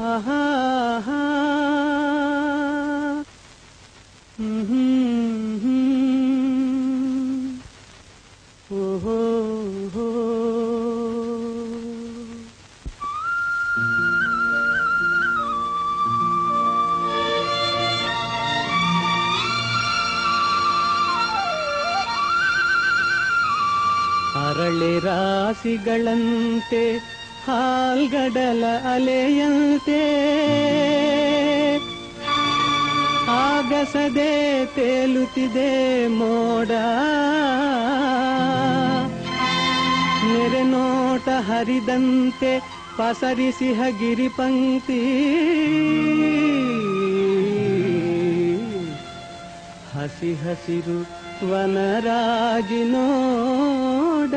ಆಹಾ ಆಹಾ. ಹ್ಮ್ ಹ್ಮ್ ಹ್ಮ್. ಓಹೋ ಹೋ. ಅರಳೆ ರಾಶಿಗಳಂತೆ ಹಾಲ್ಗಡಲ ಅಲೆಯಂತೆ ಆಗಸದೆ ತೇಲುತ್ತಿದೆ ಮೋಡ ನೆರೆ ನೋಟ ಹರಿದಂತೆ ಪಸರಿಸಿ ಹಗಿರಿ ಪಂಕ್ತಿ ಹಸಿ ಹಸಿರು ವನರಾಜಿ ನೋಡ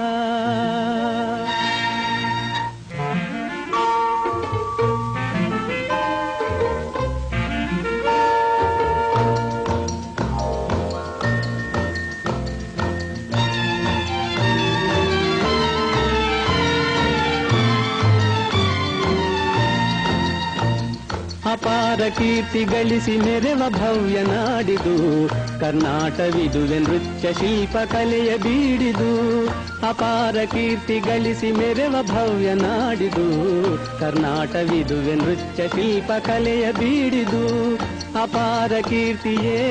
ಅಪಾರ ಕೀರ್ತಿ ಗಳಿಸಿ ಮೆರೆವ ಭವ್ಯ ನಾಡಿದು ಕರ್ನಾಟವಿದುವೆ ನೃತ್ಯ ಶಿಲ್ಪ ಕಲೆಯ ಬೀಡಿದು ಅಪಾರ ಕೀರ್ತಿ ಗಳಿಸಿ ಮೆರೆವ ಭವ್ಯ ನಾಡಿದು ಕರ್ನಾಟವಿದುವೆ ನೃತ್ಯ ಶಿಲ್ಪ ಕಲೆಯ ಬೀಡಿದು ಅಪಾರ ಕೀರ್ತಿಯೇ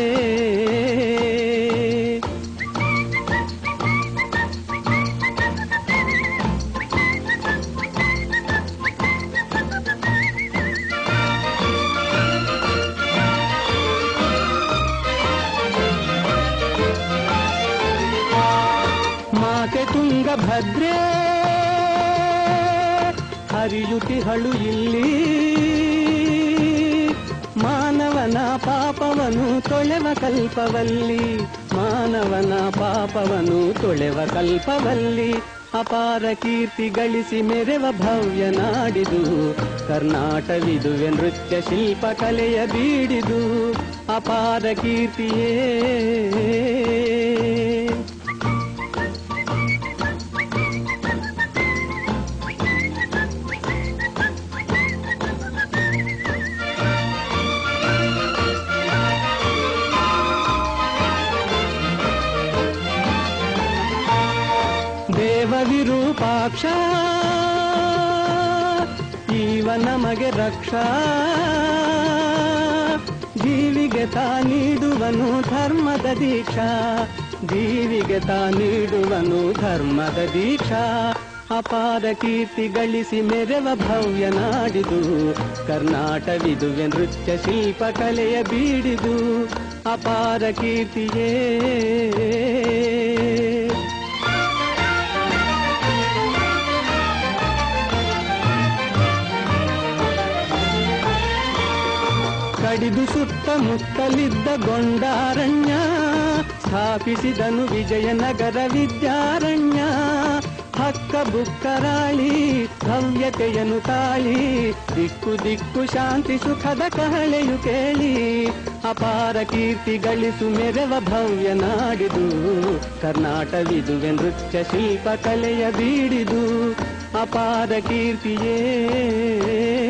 ಮಾತೆ ತುಂಗಭದ್ರೆ ಹರಿಯುತಿಹಳು ಇಲ್ಲಿ ಮಾನವನ ಪಾಪವನು ತೊಳೆವ ಕಲ್ಪವಲ್ಲಿ ಮಾನವನ ಪಾಪವನು ತೊಳೆವ ಕಲ್ಪವಲ್ಲಿ ಅಪಾರ ಕೀರ್ತಿ ಗಳಿಸಿ ಮೆರೆವ ಭವ್ಯ ನಾಡಿದು ಕರ್ನಾಟವಿದುವೆ ನೃತ್ಯ ಶಿಲ್ಪ ಕಲೆಯ ಬೀಡಿದು ಅಪಾರ ಕೀರ್ತಿಯೇ ದೇವ ವಿರೂಪಾಕ್ಷ ಈವ ನಮಗೆ ರಕ್ಷಾ ಜೀವಿಗೆ ತಾ ನೀಡುವನು ಧರ್ಮದ ದೀಕ್ಷಾ ಜೀವಿಗೆ ತಾ ನೀಡುವನು ಧರ್ಮದ ದೀಕ್ಷಾ ಅಪಾರ ಕೀರ್ತಿ ಗಳಿಸಿ ಮೆರೆವ ಭವ್ಯ ನಾಡಿದು ಕರ್ನಾಟವಿದುವೆ ನೃತ್ಯ ಶಿಲ್ಪ ಕಲೆಯ ಬೀಡಿದು ಅಪಾರ ಕೀರ್ತಿಯೇ ಕಡಿದು ಸುತ್ತಮುತ್ತಲಿದ್ದ ಗೊಂಡಾರಣ್ಯ ಸ್ಥಾಪಿಸಿದನು ವಿಜಯನಗರ ವಿದ್ಯಾರಣ್ಯ ಹಕ್ಕ ಬುಕ್ಕರಾಳಿ ಭವ್ಯತೆಯನು ತಾಳಿ ದಿಕ್ಕು ದಿಕ್ಕು ಶಾಂತಿ ಸುಖದ ಕಹಳೆಯು ಕೇಳಿ ಅಪಾರ ಕೀರ್ತಿ ಗಳಿಸು ಮೆರೆವ ಭವ್ಯ ನಾಡಿದು ಕರ್ನಾಟವಿದುವೆ ನೃತ್ಯ ಶಿಲ್ಪ ಕಲೆಯ ಬೀಡಿದು ಅಪಾರ ಕೀರ್ತಿಯೇ